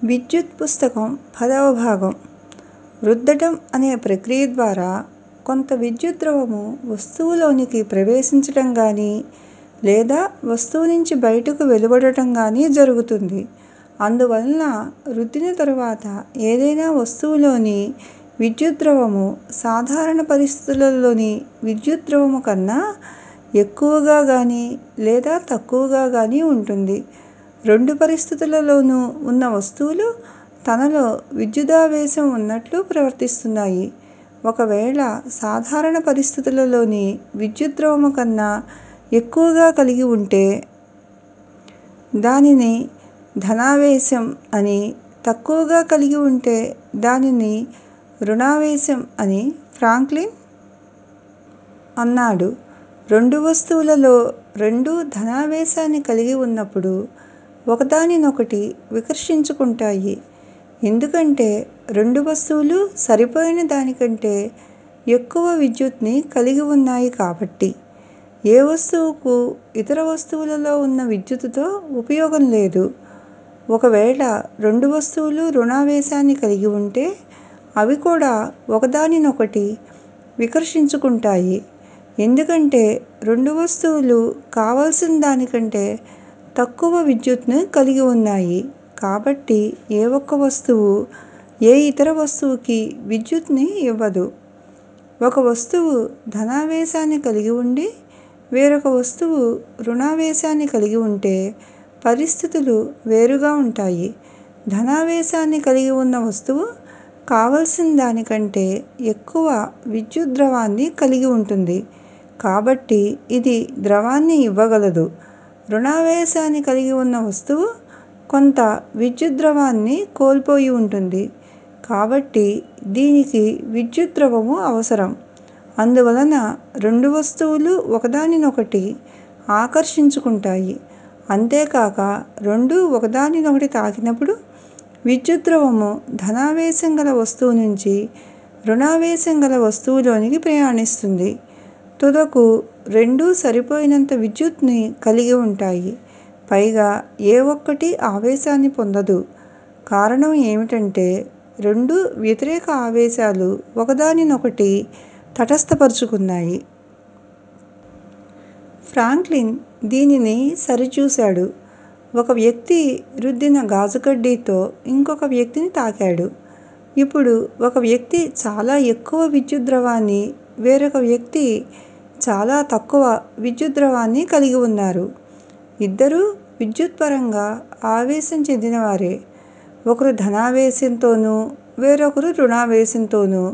విద్యుత్ పుస్తకం పదవ భాగం రుద్దటం అనే ప్రక్రియ ద్వారా కొంత విద్యుత్ ద్రవము వస్తువులోనికి ప్రవేశించటం గానీ లేదా వస్తువు నుంచి బయటకు వెలువడటం గానీ జరుగుతుంది. అందువలన రుద్దిన తరువాత ఏదైనా వస్తువులోని విద్యుత్ ద్రవము సాధారణ పరిస్థితులలోని విద్యుత్ ద్రవము కన్నా ఎక్కువగా గానీ లేదా తక్కువగా గానీ ఉంటుంది. రెండు పరిస్థితులలోనూ ఉన్న వస్తువులు తనలో విద్యుదావేశం ఉన్నట్లు ప్రవర్తిస్తున్నాయి. ఒకవేళ సాధారణ పరిస్థితులలోని విద్యుత్ ద్రవము కన్నా ఎక్కువగా కలిగి ఉంటే దానిని ధనావేశం అనీ తక్కువగా కలిగి ఉంటే దానిని రుణావేశం అని ఫ్రాంక్లిన్ అన్నాడు. రెండు వస్తువులలో రెండూ ధనావేశాన్ని కలిగి ఉన్నప్పుడు ఒకదానినొకటి వికర్షించుకుంటాయి. ఎందుకంటే రెండు వస్తువులూ సరిపోయిన దానికంటే ఎక్కువ విద్యుత్తుని కలిగి ఉన్నాయి కాబట్టి. ఏ వస్తువుకూ ఇతర వస్తువులలో ఉన్న విద్యుత్తుతో ఉపయోగం లేదు. ఒకవేళ రెండు వస్తువులూ రుణావేశాన్ని కలిగి ఉంటే అవి కూడా ఒకదానినొకటి వికర్షించుకుంటాయి. ఎందుకంటే రెండు వస్తువులూ కావలసిన దానికంటే తక్కువ విద్యుత్తును కలిగి ఉన్నాయి. కాబట్టి ఏ ఒక్క వస్తువూ ఏ ఇతర వస్తువుకీ విద్యుత్తుని ఇవ్వదు. ఒక వస్తువు ధనావేశాన్ని కలిగి ఉండి వేరొక వస్తువు రుణావేశాన్ని కలిగి ఉంటే పరిస్థితులు వేరుగా ఉంటాయి. ధనావేశాన్ని కలిగి ఉన్న వస్తువు కావలసిన దానికంటే ఎక్కువ విద్యుత్ ద్రవాన్ని కలిగి ఉంటుంది కాబట్టి ఇది ద్రవాన్ని ఇవ్వగలదు. రుణావేశాన్ని కలిగి ఉన్న వస్తువు కొంత విద్యుత్ ద్రవాన్ని కోల్పోయి ఉంటుంది. కాబట్టి దీనికి విద్యుత్ ద్రవము అవసరం. అందువలన రెండు వస్తువులూ ఒకదానినొకటి ఆకర్షించుకుంటాయి. అంతేకాక రెండూ ఒకదానినొకటి తాకినప్పుడు విద్యుత్ ద్రవము ధనావేశం గల వస్తువు నుంచి రుణావేశం గల వస్తువులోనికి ప్రయాణిస్తుంది. తుదకు రెండూ సరిపోయినంత విద్యుత్తుని కలిగి ఉంటాయి. పైగా ఏ ఒక్కటీ ఆవేశాన్ని పొందదు. కారణం ఏమిటంటే రెండూ వ్యతిరేక ఆవేశాలు ఒకదానినొకటి తటస్థపరచుకున్నాయి. ఫ్రాంక్లిన్ దీనిని సరిచూశాడు. ఒక వ్యక్తి రుద్దిన గాజుకడ్డీతో ఇంకొక వ్యక్తిని తాకాడు. ఇప్పుడు ఒక వ్యక్తి చాలా ఎక్కువ విద్యుత్ ద్రవాన్ని వేరొక వ్యక్తి చాలా తక్కువ విద్యుత్ ద్రవాన్ని కలిగి ఉన్నారు. ఇద్దరూ విద్యుత్పరంగా ఆవేశం చెందినవారే. ఒకరు ధనావేశంతోనూ వేరొకరు రుణావేశంతోనూ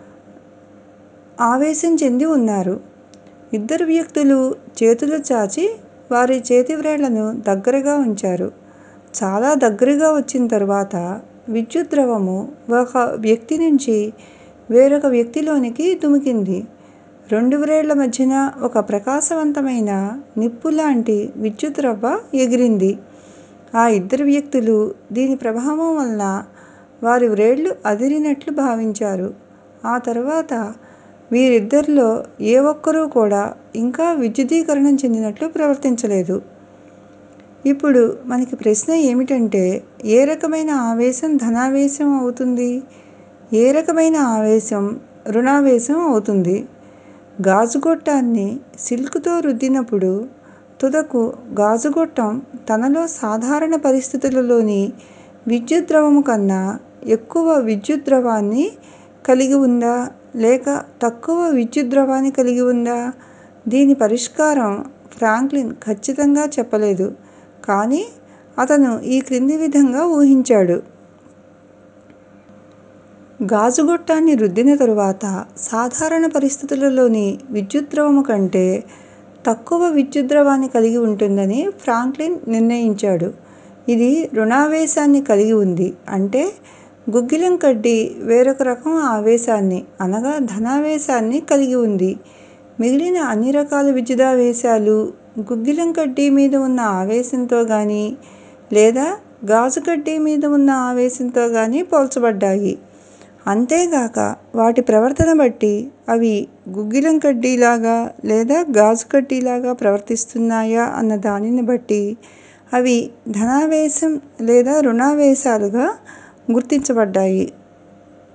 ఆవేశం చెంది ఉన్నారు. ఇద్దరు వ్యక్తులూ చేతులు చాచి వారి చేతివ్రేళ్ళను దగ్గరగా ఉంచారు. చాలా దగ్గరగా వచ్చిన తరువాత విద్యుత్ ద్రవము ఒక వ్యక్తి నుంచి వేరొక వ్యక్తిలోనికి దుమికింది. రెండు వ్రేళ్ళ మధ్యన ఒక ప్రకాశవంతమైన నిప్పులాంటి విద్యుత్ రవ్వ ఎగిరింది. ఆ ఇద్దరు వ్యక్తులూ దీని ప్రభావం వలన వారి వ్రేళ్ళు అదిరినట్లు భావించారు. ఆ తరువాత వీరిద్దరిలో ఏ ఒక్కరూ కూడా ఇంకా విద్యుదీకరణం చెందినట్లు ప్రవర్తించలేదు. ఇప్పుడు మనకి ప్రశ్న ఏమిటంటే ఏ రకమైన ఆవేశం ధనావేశం అవుతుంది? ఏ రకమైన ఆవేశం రుణావేశం అవుతుంది? గాజు గొట్టాన్ని సిల్క్ తో రుద్దినప్పుడు తుదకు గాజు గొట్టం తనలో సాధారణ పరిస్థితులలోని విద్యుత్ ద్రవము కన్నా ఎక్కువ విద్యుత్ ద్రవాన్ని కలిగి ఉందా లేక తక్కువ విద్యుత్ ద్రవాన్ని కలిగి ఉందా? దీని పరిష్కారం ఫ్రాంక్లిన్ ఖచ్చితంగా చెప్పలేదు కానీ అతను ఈ క్రింది విధంగా ఊహించాడు. గాజు గొట్టాన్ని రుద్దిన తరువాత సాధారణ పరిస్థితులలోని విద్యుత్ ద్రవము కంటే తక్కువ విద్యుత్ ద్రవాన్ని కలిగి ఉంటుందని ఫ్రాంక్లిన్ నిర్ణయించాడు. ఇది రుణావేశాన్ని కలిగి ఉంది. అంటే గుగ్గిలం కడ్డీ వేరొక రకం ఆవేశాన్ని అనగా ధనావేశాన్ని కలిగి ఉంది. మిగిలిన అన్ని రకాల విద్యుదావేశాలూ గుగ్గిలం కడ్డీ మీద ఉన్న ఆవేశంతో గానీ లేదా గాజు కడ్డీ మీద ఉన్న ఆవేశంతో గానీ పోల్చబడ్డాయి. అంతేగాక వాటి ప్రవర్తన బట్టి అవి గుగ్గిలం కడ్డీలాగా లేదా గాజు కడ్డీలాగా ప్రవర్తిస్తున్నాయా అన్న దానిని బట్టి అవి ధనావేశం లేదా రుణావేశాలుగా గుర్తించబడ్డాయి